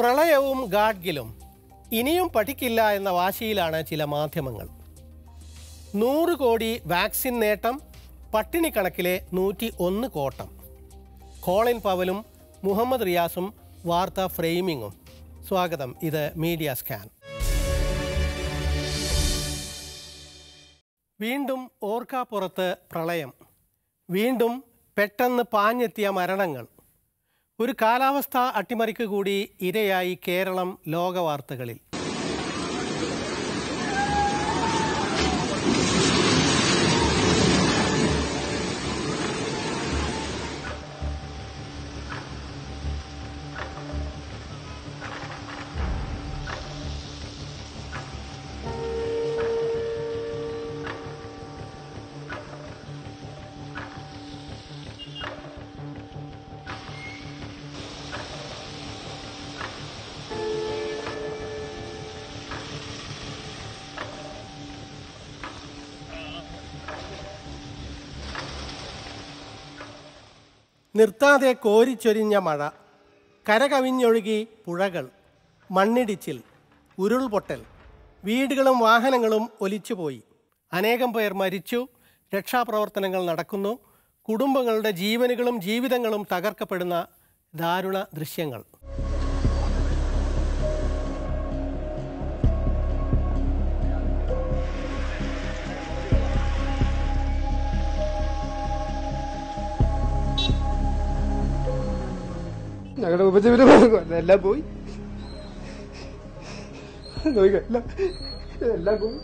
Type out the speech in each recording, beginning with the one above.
പ്രളയവും ഗാഡ്ഗിലും ഇനിയും പഠിക്കില്ല എന്ന വാശിയിലാണ് ചില മാധ്യമങ്ങൾ നൂറ് കോടി വാക്സിൻ നേട്ടം പട്ടിണി കണക്കിലെ നൂറ്റി ഒന്ന് കോട്ടം കോളിൻ പവലും മുഹമ്മദ് റിയാസും വാർത്താ ഫ്രെയിമിങ്ങും സ്വാഗതം ഇത് മീഡിയ സ്കാൻ വീണ്ടും ഓർക്കാപ്പുറത്ത് പ്രളയം വീണ്ടും പെട്ടെന്ന് പാഞ്ഞെത്തിയ മരണങ്ങൾ ഒരു കാലാവസ്ഥാ അട്ടിമറിക്ക് കൂടി ഇരയായി കേരളം ലോകവാർത്തകളിൽ നിർത്താതെ കോരിച്ചൊരിഞ്ഞ മഴ കരകവിഞ്ഞൊഴുകി പുഴകൾ മണ്ണിടിച്ചിൽ ഉരുൾപൊട്ടൽ വീടുകളും വാഹനങ്ങളും ഒലിച്ചുപോയി അനേകം പേർ മരിച്ചു രക്ഷാപ്രവർത്തനങ്ങൾ നടക്കുന്നു കുടുംബങ്ങളുടെ ജീവനുകളും ജീവിതങ്ങളും തകർക്കപ്പെടുന്ന ദാരുണ ദൃശ്യങ്ങൾ ഞങ്ങളുടെ ഉപജീവനം എല്ലാം പോയി നോക്കിക്കോ, എല്ലാം എല്ലാം പോയി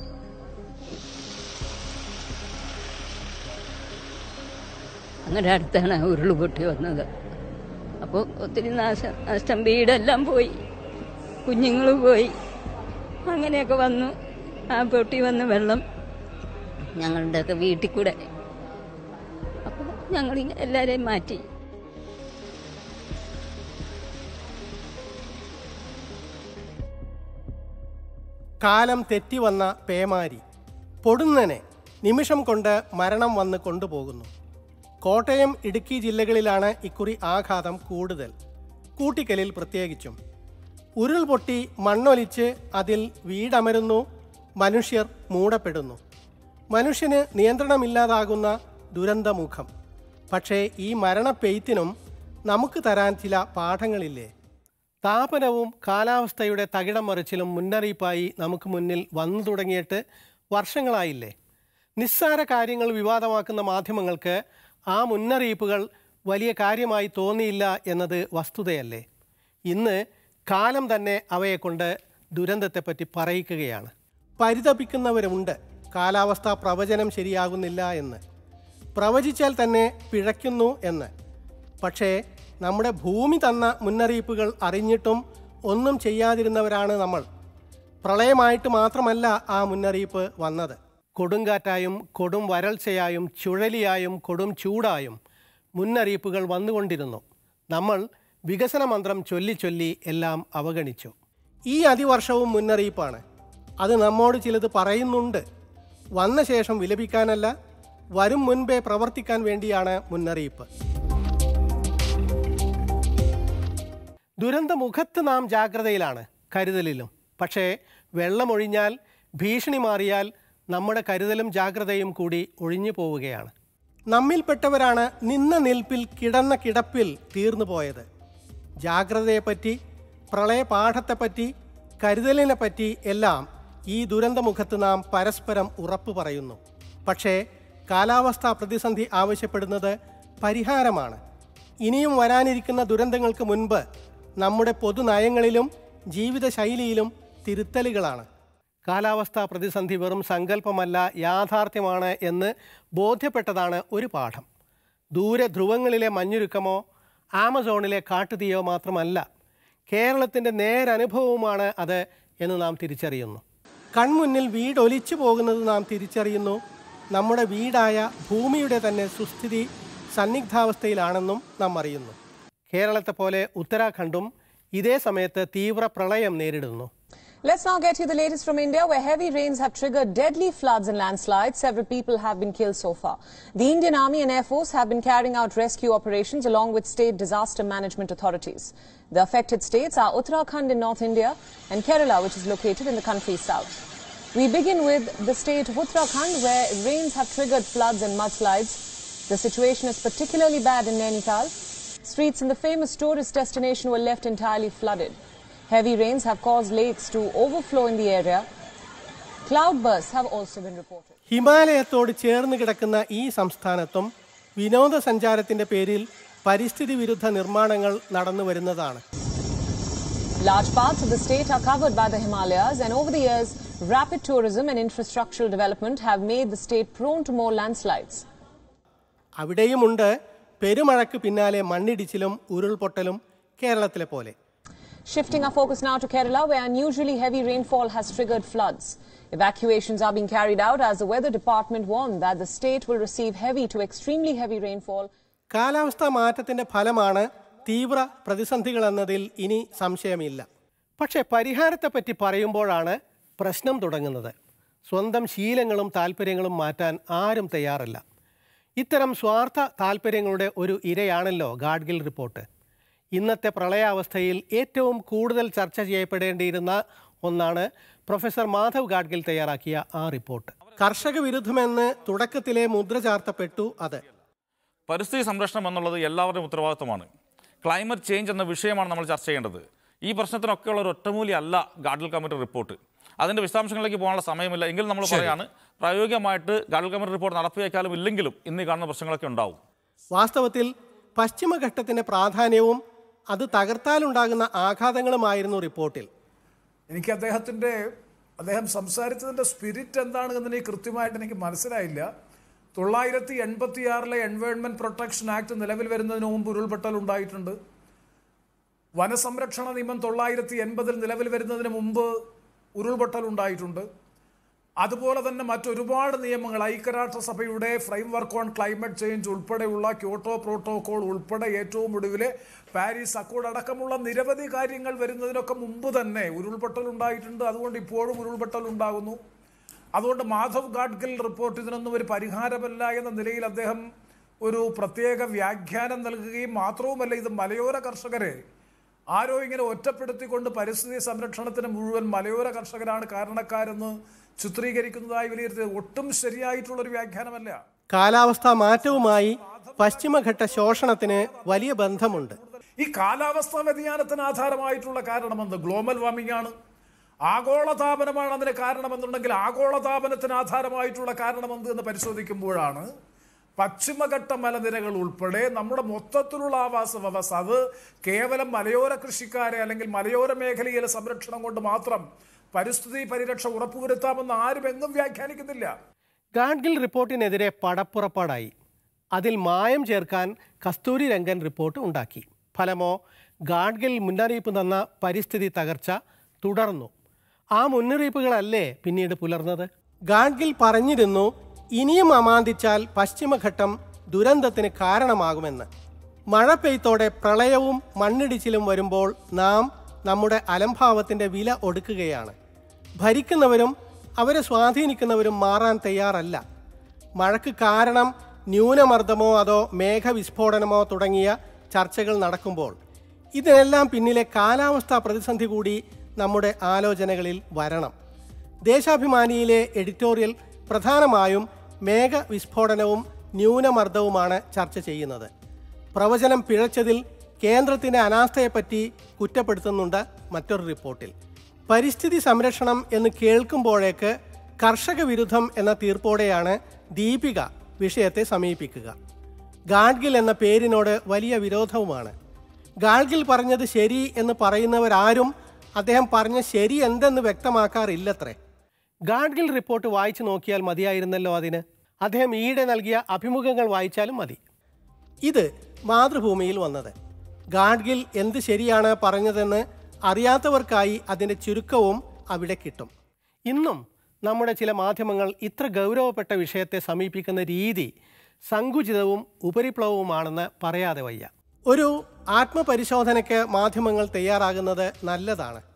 അങ്ങനെ അടുത്താണ് ഉരുൾ പൊട്ടി വന്നത് അപ്പോൾ ഒത്തിരി നാശം നഷ്ടം വീടെല്ലാം പോയി കുഞ്ഞുങ്ങൾ പോയി അങ്ങനെയൊക്കെ വന്നു ആ പൊട്ടി വന്ന വെള്ളം ഞങ്ങളുടെയൊക്കെ വീട്ടിൽ കൂടെ അപ്പോൾ ഞങ്ങൾ എല്ലാവരെയും മാറ്റി കാലം തെറ്റിവന്ന പേമാരി പൊടുന്നനെ നിമിഷം കൊണ്ട് മരണം വന്ന് കൊണ്ടുപോകുന്നു കോട്ടയം ഇടുക്കി ജില്ലകളിലാണ് ഇക്കുറി ആഘാതം കൂടുതൽ കൂട്ടിക്കലിൽ പ്രത്യേകിച്ചും ഉരുൾപൊട്ടി മണ്ണൊലിച്ച് അതിൽ വീടമരുന്നു മനുഷ്യർ മൂടപ്പെടുന്നു മനുഷ്യന് നിയന്ത്രണമില്ലാതാകുന്ന ദുരന്തമുഖം പക്ഷേ ഈ മരണപ്പെയ്ത്തിനും നമുക്ക് തരാൻ ചില പാഠങ്ങളില്ലേ താപനവും കാലാവസ്ഥയുടെ തകിടം മറിച്ചിലും മുന്നറിയിപ്പായി നമുക്ക് മുന്നിൽ വന്നു തുടങ്ങിയിട്ട് വർഷങ്ങളായില്ലേ നിസ്സാര കാര്യങ്ങൾ വിവാദമാക്കുന്ന മാധ്യമങ്ങൾക്ക് ആ മുന്നറിയിപ്പുകൾ വലിയ കാര്യമായി തോന്നിയില്ല എന്നത് വസ്തുതയല്ലേ ഇന്ന് കാലം തന്നെ അവയെക്കൊണ്ട് ദുരന്തത്തെപ്പറ്റി പറയിക്കുകയാണ് പരിതപിക്കുന്നവരുമുണ്ട് കാലാവസ്ഥാ പ്രവചനം ശരിയാകുന്നില്ല എന്ന് പ്രവചിച്ചാൽ തന്നെ പിഴയ്ക്കുന്നു എന്ന് പക്ഷേ നമ്മുടെ ഭൂമി തന്ന മുന്നറിയിപ്പുകൾ അറിഞ്ഞിട്ടും ഒന്നും ചെയ്യാതിരുന്നവരാണ് നമ്മൾ പ്രളയമായിട്ട് മാത്രമല്ല ആ മുന്നറിയിപ്പ് വന്നത് കൊടുങ്കാറ്റായും കൊടും വരൾച്ചയായും ചുഴലിയായും കൊടും ചൂടായും മുന്നറിയിപ്പുകൾ വന്നുകൊണ്ടിരുന്നു നമ്മൾ വികസന മന്ത്രം ചൊല്ലി ചൊല്ലി എല്ലാം അവഗണിച്ചു ഈ അതിവർഷവും മുന്നറിയിപ്പാണ് അത് നമ്മോട് ചിലത് പറയുന്നുണ്ട് വന്ന ശേഷം വിലപിക്കാനല്ല വരും മുൻപേ പ്രവർത്തിക്കാൻ വേണ്ടിയാണ് മുന്നറിയിപ്പ് ദുരന്തമുഖത്ത് നാം ജാഗ്രതയിലാണ് കരുതലിലും പക്ഷേ വെള്ളമൊഴിഞ്ഞാൽ ഭീഷണി മാറിയാൽ നമ്മുടെ കരുതലും ജാഗ്രതയും കൂടി ഒഴിഞ്ഞു പോവുകയാണ് നമ്മിൽപ്പെട്ടവരാണ് നിന്ന നിൽപ്പിൽ കിടന്ന കിടപ്പിൽ തീർന്നു പോയത് ജാഗ്രതയെപ്പറ്റി പ്രളയപാഠത്തെപ്പറ്റി കരുതലിനെപ്പറ്റി എല്ലാം ഈ ദുരന്തമുഖത്ത് നാം പരസ്പരം ഉറപ്പു പറയുന്നു പക്ഷേ കാലാവസ്ഥാ പ്രതിസന്ധി ആവശ്യപ്പെടുന്നത് പരിഹാരമാണ് ഇനിയും വരാനിരിക്കുന്ന ദുരന്തങ്ങൾക്ക് മുൻപ് നമ്മുടെ പൊതുനയങ്ങളിലും ജീവിതശൈലിയിലും തിരുത്തലുകളാണ് കാലാവസ്ഥാ പ്രതിസന്ധി വെറും സങ്കല്പമല്ല യാഥാർത്ഥ്യമാണ് എന്ന് ബോധ്യപ്പെട്ടതാണ് ഒരു പാഠം ദൂരെ ധ്രുവങ്ങളിലെ മഞ്ഞുരുക്കമോ ആമസോണിലെ കാട്ടുതീയോ മാത്രമല്ല കേരളത്തിൻ്റെ നേരനുഭവവുമാണ് അത് എന്ന് നാം തിരിച്ചറിയുന്നു കൺമുന്നിൽ വീടൊലിച്ചു പോകുന്നത് നാം തിരിച്ചറിയുന്നു നമ്മുടെ വീടായ ഭൂമിയുടെ തന്നെ സുസ്ഥിതി സന്നിഗ്ധാവസ്ഥയിലാണെന്നും നാം അറിയുന്നു കേരളത്തെ പോലെ ഉത്തരാഖണ്ഡും ഇതേ സമയത്ത് തീവ്ര പ്രളയം നേരിടുന്നു Let's now get you the latest from India, where heavy rains have triggered deadly floods and landslides. Several people have been killed so far. The Indian Army and Air Force have been carrying out rescue operations along with state disaster management authorities. The affected states are Uttarakhand in North India and Kerala, which is located in the country's south. We begin with the state of Uttarakhand, where rains have triggered floods and mudslides. The situation is particularly bad in Nainital. Streets in the famous tourist destination were left entirely flooded. Heavy rains have caused lakes to overflow in the area. Cloudbursts have also been reported. ഹിമാലയത്തോട് ചേർന്ന് കിടക്കുന്ന ഈ സംസ്ഥാനത്തും വിനോദസഞ്ചാരത്തിന്റെ പേരിൽ പരിസ്ഥിതി വിരുദ്ധ നിർമ്മാണങ്ങൾ നടന്നു വരുന്നതാണ് Large parts of the state are covered by the Himalayas, and over the years, rapid tourism and infrastructural development have made the state prone to more landslides. അവിടെയുമുണ്ട് പെരുമഴയ്ക്ക് പിന്നാലെ മണ്ണിടിച്ചിലും ഉരുൾപൊട്ടലും കേരളത്തിലെ പോലെ Shifting our focus now to Kerala, where unusually heavy rainfall has triggered floods. Evacuations are being carried out as the weather department warned that the state will receive heavy to extremely heavy rainfall. കാലാവസ്ഥാ മാറ്റത്തിന്റെ ഫലമാണ് തീവ്ര പ്രതിസന്ധികൾ എന്നതിൽ ഇനി സംശയമില്ല പക്ഷേ പരിഹാരത്തെപ്പറ്റി പറയുമ്പോഴാണ് പ്രശ്നം തുടങ്ങുന്നത് സ്വന്തം ശീലങ്ങളും താല്പര്യങ്ങളും മാറ്റാൻ ആരും തയ്യാറല്ല ഇത്തരം സ്വാർത്ഥ താല്പര്യങ്ങളുടെ ഒരു ഇരയാണല്ലോ ഗാഡ്ഗിൽ റിപ്പോർട്ട് ഇന്നത്തെ പ്രളയാവസ്ഥയിൽ ഏറ്റവും കൂടുതൽ ചർച്ച ചെയ്യപ്പെടേണ്ടിയിരുന്ന ഒന്നാണ് പ്രൊഫസർ മാധവ് ഗാഡ്ഗിൽ തയ്യാറാക്കിയ ആ റിപ്പോർട്ട് കർഷക വിരുദ്ധമെന്ന് തുടക്കത്തിലെ മുദ്ര ചാർത്തപ്പെട്ടു അത് പരിസ്ഥിതി സംരക്ഷണം എന്നുള്ളത് എല്ലാവരുടെയും ഉത്തരവാദിത്വമാണ് ക്ലൈമറ്റ് ചേഞ്ച് എന്ന വിഷയമാണ് നമ്മൾ ചർച്ച ചെയ്യേണ്ടത് ഈ പ്രശ്നത്തിനൊക്കെയുള്ള ഒരു ഒറ്റമൂലി അല്ല ഗാഡ്ഗിൽ കമ്മിറ്റി റിപ്പോർട്ട് അതിൻ്റെ വിശദാംശങ്ങളിലേക്ക് പോകാനുള്ള സമയമില്ല എങ്കിലും നമ്മൾ പറയാണ് പ്രായോഗികമായിട്ട് ഗാഡ്ഗിൽ കമ്മിറ്റി റിപ്പോർട്ട് നടപ്പിലാക്കാലും ഇല്ലെങ്കിലും ഇന്ന് ഈ കാണുന്ന പ്രശ്നങ്ങളൊക്കെ ഉണ്ടാവും വാസ്തവത്തിൽ പശ്ചിമഘട്ടത്തിന്റെ പ്രാധാന്യവും അത് തകർത്താലുണ്ടാകുന്ന ആഘാതങ്ങളുമായിരുന്നു റിപ്പോർട്ടിൽ എനിക്ക് അദ്ദേഹത്തിൻ്റെ അദ്ദേഹം സംസാരിച്ചതിൻ്റെ സ്പിരിറ്റ് എന്താണ് എന്ന് എനിക്ക് കൃത്യമായിട്ട് എനിക്ക് മനസ്സിലായില്ല തൊള്ളായിരത്തി എൺപത്തി ആറിലെ എൻവയോൺമെൻറ്റ് പ്രൊട്ടക്ഷൻ ആക്ട് നിലവിൽ വരുന്നതിന് മുമ്പ് ഉരുൾപൊട്ടൽ ഉണ്ടായിട്ടുണ്ട് വനസംരക്ഷണ നിയമം തൊള്ളായിരത്തി എൺപതിൽ നിലവിൽ വരുന്നതിന് മുമ്പ് ഉരുൾപൊട്ടൽ ഉണ്ടായിട്ടുണ്ട് അതുപോലെ തന്നെ മറ്റൊരുപാട് നിയമങ്ങൾ ഐക്യരാഷ്ട്രസഭയുടെ ഫ്രെയിംവർക്ക് ഓൺ ക്ലൈമറ്റ് ചേഞ്ച് ഉൾപ്പെടെയുള്ള ക്യോട്ടോ പ്രോട്ടോകോൾ ഉൾപ്പെടെ ഏറ്റവും ഒടുവിലെ പാരീസ് അക്കോഡ് അടക്കമുള്ള നിരവധി കാര്യങ്ങൾ വരുന്നതിനൊക്കെ മുമ്പ് തന്നെ ഉരുൾപൊട്ടൽ ഉണ്ടായിട്ടുണ്ട് അതുകൊണ്ട് ഇപ്പോഴും ഉരുൾപൊട്ടൽ ഉണ്ടാകുന്നു അതുകൊണ്ട് മാധവ് ഗാഡ്ഗിൽ റിപ്പോർട്ട് ഇതിനൊന്നും ഒരു പരിഹാരമല്ല എന്ന നിലയിൽ അദ്ദേഹം ഒരു പ്രത്യേക വ്യാഖ്യാനം നൽകുകയും മാത്രവുമല്ല ഇത് മലയോര കർഷകരെ ആരോ ഇങ്ങനെ ഒറ്റപ്പെടുത്തിക്കൊണ്ട് പരിസ്ഥിതി സംരക്ഷണത്തിന് മുഴുവൻ മലയോര കർഷകരാണ് കാരണക്കാരെന്ന് ചിത്രീകരിക്കുന്നതായി വിലയിരുത്തി ഒട്ടും ശരിയായിട്ടുള്ള ഒരു വ്യാഖ്യാനമല്ല കാലാവസ്ഥാ മാറ്റവുമായി പശ്ചിമഘട്ട ശോഷണത്തിന് വലിയ ബന്ധമുണ്ട് ഈ കാലാവസ്ഥാ വ്യതിയാനത്തിന് ആധാരമായിട്ടുള്ള കാരണമെന്ത് ഗ്ലോബൽ വാർമിംഗ് ആണ് ആഗോളതാപനമാണ് അതിന് കാരണമെന്നുണ്ടെങ്കിൽ ആഗോളതാപനത്തിന് ആധാരമായിട്ടുള്ള കാരണമെന്ത് എന്ന് പരിശോധിക്കുമ്പോഴാണ് പശ്ചിമഘട്ട മലനിരകൾ ഉൾപ്പെടെ നമ്മുടെ മൊത്തത്തിലുള്ള ആവാസ വ്യവസ്ഥ അത് കേവലം മലയോര കൃഷിക്കാരെ അല്ലെങ്കിൽ മലയോര മേഖലയിലെ സംരക്ഷണം കൊണ്ട് മാത്രം പരിസ്ഥിതി പരിരക്ഷ ഉറപ്പുവരുത്താമെന്ന് ആരും എങ്ങും വ്യാഖ്യാനിക്കുന്നില്ല ഗാഡ്ഗിൽ റിപ്പോർട്ടിനെതിരെ പടപ്പുറപ്പാടായി അതിൽ മായം ചേർക്കാൻ കസ്തൂരി രംഗൻ റിപ്പോർട്ട് ഉണ്ടാക്കി ഫലമോ ഗാഡ്ഗിൽ മുന്നറിയിപ്പ് തന്ന പരിസ്ഥിതി തകർച്ച തുടർന്നു ആ മുന്നറിയിപ്പുകളല്ലേ പിന്നീട് പുലർന്നത് ഗാഡ്ഗിൽ പറഞ്ഞിരുന്നു ഇനിയും അമാന്തിച്ചാൽ പശ്ചിമഘട്ടം ദുരന്തത്തിന് കാരണമാകുമെന്ന് മഴ പെയ്ത്തോടെ പ്രളയവും മണ്ണിടിച്ചിലും വരുമ്പോൾ നാം നമ്മുടെ അലംഭാവത്തിൻ്റെ വില ഒടുക്കുകയാണ് ഭരിക്കുന്നവരും അവരെ സ്വാധീനിക്കുന്നവരും മാറാൻ തയ്യാറല്ല മഴയ്ക്ക് കാരണം ന്യൂനമർദ്ദമോ അതോ മേഘവിസ്ഫോടനമോ തുടങ്ങിയ ചർച്ചകൾ നടക്കുമ്പോൾ ഇതിനെല്ലാം പിന്നിലെ കാലാവസ്ഥാ പ്രതിസന്ധി കൂടി നമ്മുടെ ആലോചനകളിൽ വരണം ദേശാഭിമാനിയിലെ എഡിറ്റോറിയൽ പ്രധാനമായും മേഘവിസ്ഫോടനവും ന്യൂനമർദ്ദവുമാണ് ചർച്ച ചെയ്യുന്നത് പ്രവചനം പിഴച്ചതിൽ കേന്ദ്രത്തിൻ്റെ അനാസ്ഥയെപ്പറ്റി കുറ്റപ്പെടുത്തുന്നുണ്ട് മറ്റൊരു റിപ്പോർട്ടിൽ പരിസ്ഥിതി സംരക്ഷണം എന്ന് കേൾക്കുമ്പോഴേക്ക് കർഷക വിരുദ്ധം എന്ന തീർപ്പോടെയാണ് ദീപിക വിഷയത്തെ സമീപിക്കുക ഗാഡ്ഗിൽ എന്ന പേരിനോട് വലിയ വിരോധവുമാണ് ഗാഡ്ഗിൽ പറഞ്ഞത് ശരി എന്ന് പറയുന്നവരാരും അദ്ദേഹം പറഞ്ഞ ശരി എന്തെന്ന് വ്യക്തമാക്കാറില്ലത്രേ ഗാഡ്ഗിൽ റിപ്പോർട്ട് വായിച്ചു നോക്കിയാൽ മതിയായിരുന്നല്ലോ അതിന് അദ്ദേഹം ഈയിടെ നൽകിയ അഭിമുഖങ്ങൾ വായിച്ചാലും മതി ഇത് മാതൃഭൂമിയിൽ വന്നത് ഗാഡ്ഗിൽ എന്ത് ശരിയാണ് പറഞ്ഞതെന്ന് അറിയാത്തവർക്കായി അതിൻ്റെ ചുരുക്കവും അവിടെ കിട്ടും ഇന്നും നമ്മുടെ ചില മാധ്യമങ്ങൾ ഇത്ര ഗൗരവപ്പെട്ട വിഷയത്തെ സമീപിക്കുന്ന രീതി സങ്കുചിതവും ഉപരിപ്ലവവുമാണെന്ന് പറയാതെ വയ്യ ഒരു ആത്മപരിശോധനയ്ക്ക് മാധ്യമങ്ങൾ തയ്യാറാകുന്നത് നല്ലതാണ്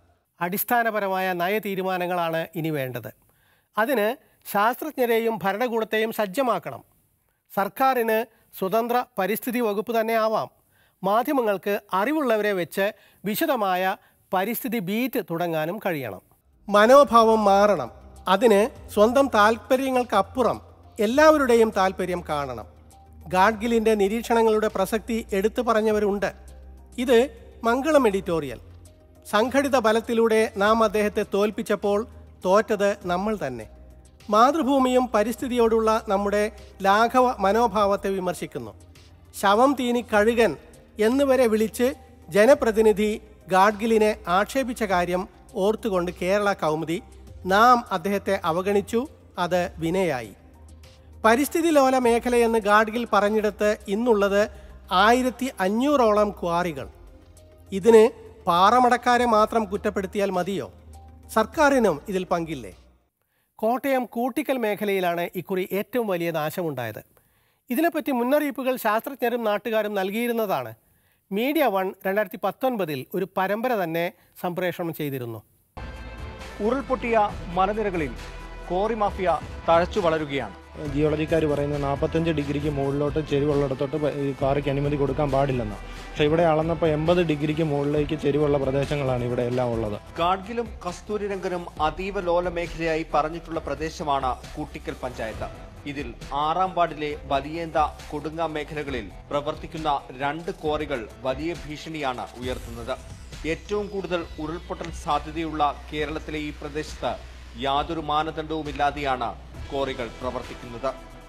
അടിസ്ഥാനപരമായ നയ തീരുമാനങ്ങളാണ് ഇനി വേണ്ടത് അതിന് ശാസ്ത്രജ്ഞരെയും ഭരണകൂടത്തെയും സജ്ജമാക്കണം സർക്കാരിന് സ്വതന്ത്ര പരിസ്ഥിതി വകുപ്പ് തന്നെ ആവാം മാധ്യമങ്ങൾക്ക് അറിവുള്ളവരെ വെച്ച് വിശദമായ പരിസ്ഥിതി ബീറ്റ് തുടങ്ങാനും കഴിയണം മനോഭാവം മാറണം അതിന് സ്വന്തം താല്പര്യങ്ങൾക്കപ്പുറം എല്ലാവരുടെയും താല്പര്യം കാണണം ഗാഡ്ഗിലിൻ്റെ നിരീക്ഷണങ്ങളുടെ പ്രസക്തി എടുത്തു പറഞ്ഞവരുണ്ട് ഇത് മംഗളം എഡിറ്റോറിയൽ സംഘടിത ബലത്തിലൂടെ നാം അദ്ദേഹത്തെ തോൽപ്പിച്ചപ്പോൾ തോറ്റത് നമ്മൾ തന്നെ മാതൃഭൂമിയും പരിസ്ഥിതിയോടുള്ള നമ്മുടെ ലാഘവ മനോഭാവത്തെ വിമർശിക്കുന്നു ശവം തീനി കഴുകൻ എന്നുവരെ വിളിച്ച് ജനപ്രതിനിധി ഗാഡ്ഗിലിനെ ആക്ഷേപിച്ച കാര്യം ഓർത്തുകൊണ്ട് കേരള കൗമുദി നാം അദ്ദേഹത്തെ അവഗണിച്ചു അത് വിനയായി പരിസ്ഥിതി ലോല മേഖലയെന്ന് ഗാഡ്ഗിൽ പറഞ്ഞിടത്ത് ഇന്നുള്ളത് ആയിരത്തി അഞ്ഞൂറോളം ക്വാറികൾ ഇതിന് പാറമടക്കാരെ മാത്രം കുറ്റപ്പെടുത്തിയാൽ മതിയോ സർക്കാരിനും ഇതിൽ പങ്കില്ലേ കോട്ടയം കൂട്ടിക്കൽ മേഖലയിലാണ് ഇക്കുറി ഏറ്റവും വലിയ നാശമുണ്ടായത് ഇതിനെപ്പറ്റി മുന്നറിയിപ്പുകൾ ശാസ്ത്രജ്ഞരും നാട്ടുകാരും നൽകിയിരുന്നതാണ് മീഡിയ വൺ രണ്ടായിരത്തി പത്തൊൻപതിൽ ഒരു പരമ്പര തന്നെ സംപ്രേഷണം ചെയ്തിരുന്നു ഉരുൾപൊട്ടിയ മലനിരകളിൽ കോറി മാഫിയ തഴച്ചു വളരുകയാണ് ജിയോളജിക്കാർ പറയുന്നത് നാൽപ്പത്തഞ്ച് ഡിഗ്രിക്ക് മുകളിലോട്ട് ചെരിവുള്ളിടത്തോട്ട് പ- ഈ കാറിക്ക് അനുമതി കൊടുക്കാൻ പാടില്ലെന്നാണ് പക്ഷേ ഇവിടെ അളന്നപ്പോൾ എൺപത് ഡിഗ്രിക്ക് മുകളിലേക്ക് ചെരിവുള്ള പ്രദേശങ്ങളാണ് ഇവിടെ എല്ലാം ഉള്ളത് ഗാഡ്ഗിലും കസ്തൂരിരംഗനും അതീവ ലോല മേഖലയായി പറഞ്ഞിട്ടുള്ള പ്രദേശമാണ് കൂട്ടിക്കൽ പഞ്ചായത്ത് ഇതിൽ ആറാം വാർഡിലെ വലിയേന്ത കൊടുങ്ങ മേഖലകളിൽ പ്രവർത്തിക്കുന്ന രണ്ട് ക്വാറികൾ വലിയ ഭീഷണിയാണ് ഉയർത്തുന്നത് ഏറ്റവും കൂടുതൽ ഉരുൾപൊട്ടൽ സാധ്യതയുള്ള കേരളത്തിലെ ഈ പ്രദേശത്ത് യാതൊരു മാനദണ്ഡവുമില്ലാതെയാണ് ക്വാറികൾ പ്രവർത്തിക്കുന്നത്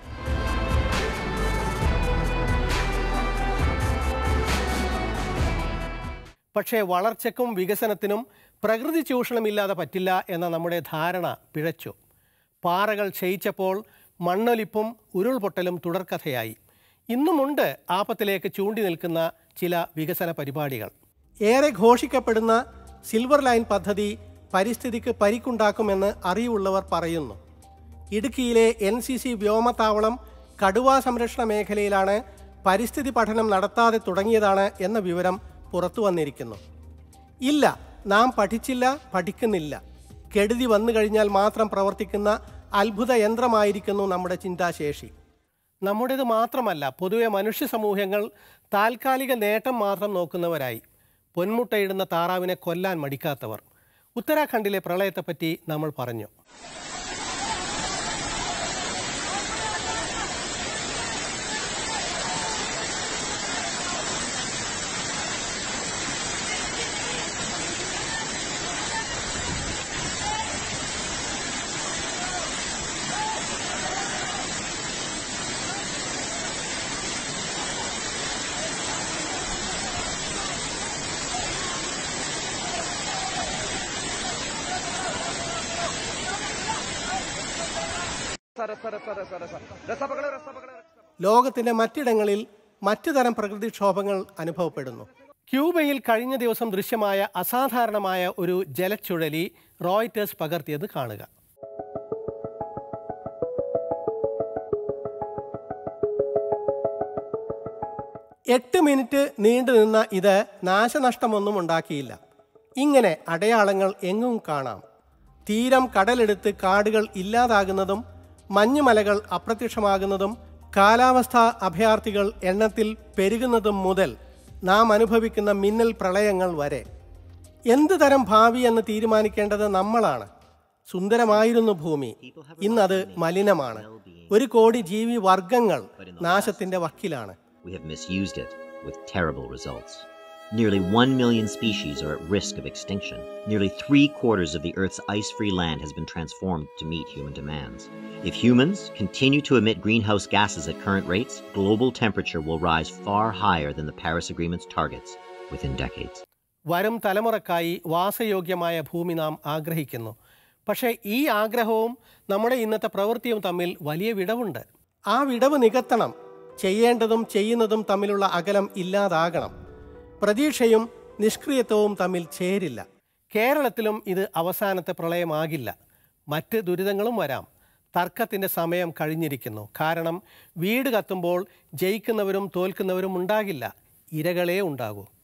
പക്ഷേ വളർച്ചയ്ക്കും വികസനത്തിനും പ്രകൃതി ചൂഷണമില്ലാതെ പറ്റില്ല എന്ന നമ്മുടെ ധാരണ പിഴച്ചു പാറകൾ ക്ഷയിച്ചപ്പോൾ മണ്ണൊലിപ്പും ഉരുൾപൊട്ടലും തുടർക്കഥയായി ഇന്നുമുണ്ട് ആപത്തിലേക്ക് ചൂണ്ടി നിൽക്കുന്ന ചില വികസന പരിപാടികൾ ഏറെ ഘോഷിക്കപ്പെടുന്ന സിൽവർ ലൈൻ പദ്ധതി പരിസ്ഥിതിക്ക് പരിക്കുണ്ടാക്കുമെന്ന് അറിവുള്ളവർ പറയുന്നു ഇടുക്കിയിലെ എൻ സി സി വ്യോമത്താവളം കടുവാ സംരക്ഷണ മേഖലയിലാണ് പരിസ്ഥിതി പഠനം നടത്താതെ തുടങ്ങിയതാണ് എന്ന വിവരം പുറത്തു വന്നിരിക്കുന്നു ഇല്ല നാം പഠിച്ചില്ല പഠിക്കുന്നില്ല കെടുതി വന്നു കഴിഞ്ഞാൽ മാത്രം പ്രവർത്തിക്കുന്ന അത്ഭുത യന്ത്രമായിരിക്കുന്നു നമ്മുടെ ചിന്താശേഷി നമ്മുടേത് മാത്രമല്ല പൊതുവെ മനുഷ്യ സമൂഹങ്ങൾ താൽക്കാലിക നേട്ടം മാത്രം നോക്കുന്നവരായി പൊന്മുട്ടയിടുന്ന താറാവിനെ കൊല്ലാൻ മടിക്കാത്തവർ ഉത്തരാഖണ്ഡിലെ പ്രളയത്തെപ്പറ്റി നമ്മൾ പറഞ്ഞു ലോകത്തിന്റെ മറ്റിടങ്ങളിൽ മറ്റു തരം പ്രകൃതിക്ഷോഭങ്ങൾ അനുഭവപ്പെടുന്നു ക്യൂബയിൽ കഴിഞ്ഞ ദിവസം ദൃശ്യമായ അസാധാരണമായ ഒരു ജലച്ചുഴലി റോയിറ്റേഴ്സ് പകർത്തിയത് കാണുക എട്ട് മിനിറ്റ് നീണ്ടുനിന്ന ഇത് നാശനഷ്ടമൊന്നും ഉണ്ടാക്കിയില്ല ഇങ്ങനെ അടയാളങ്ങൾ എങ്ങും കാണാം തീരം കടലെടുത്ത് കാടുകൾ ഇല്ലാതാകുന്നതും മഞ്ഞുമലകൾ അപ്രത്യക്ഷമാകുന്നതും കാലാവസ്ഥാ അഭയാർത്ഥികൾ എണ്ണത്തിൽ പെരുകുന്നതും മുതൽ നാം അനുഭവിക്കുന്ന മിന്നൽ പ്രളയങ്ങൾ വരെ എന്ത് തരം ഭാവി എന്ന് തീരുമാനിക്കേണ്ടത് നമ്മളാണ് സുന്ദരമായിരുന്നു ഭൂമി ഇന്നത് മലിനമാണ് ഒരു കോടി ജീവി വർഗങ്ങൾ നാശത്തിന്റെ വക്കിലാണ് We have misused it with terrible results. Nearly 1 million species are at risk of extinction. Nearly three quarters of the Earth's ice free land has been transformed to meet human demands. If humans continue to emit greenhouse gases at current rates, global temperature will rise far higher than the Paris Agreement's targets within decades. വരും തലമുറക്കായി വാസയോഗ്യമായ ഭൂമി നാം ആഗ്രഹിക്കുന്നു പക്ഷേ ഈ ആഗ്രഹവും നമ്മുടെ ഇന്നത്തെ പ്രവൃത്തിയും തമ്മിൽ വലിയ വിടവുണ്ട് ആ വിടവ് നികത്തണം ചെയ്യേണ്ടതും ചെയ്യുന്നതും തമ്മിലുള്ള അകലം ഇല്ലാതാകണം പ്രതീക്ഷയും നിഷ്ക്രിയത്വവും തമ്മിൽ ചേരില്ല കേരളത്തിലും ഇത് അവസാനത്തെ പ്രളയമാകില്ല മറ്റ് ദുരിതങ്ങളും വരാം തർക്കത്തിൻ്റെ സമയം കഴിഞ്ഞിരിക്കുന്നു കാരണം വീട് കത്തുമ്പോൾ ജയിക്കുന്നവരും തോൽക്കുന്നവരും ഉണ്ടാകില്ല ഇരകളേ ഉണ്ടാകൂ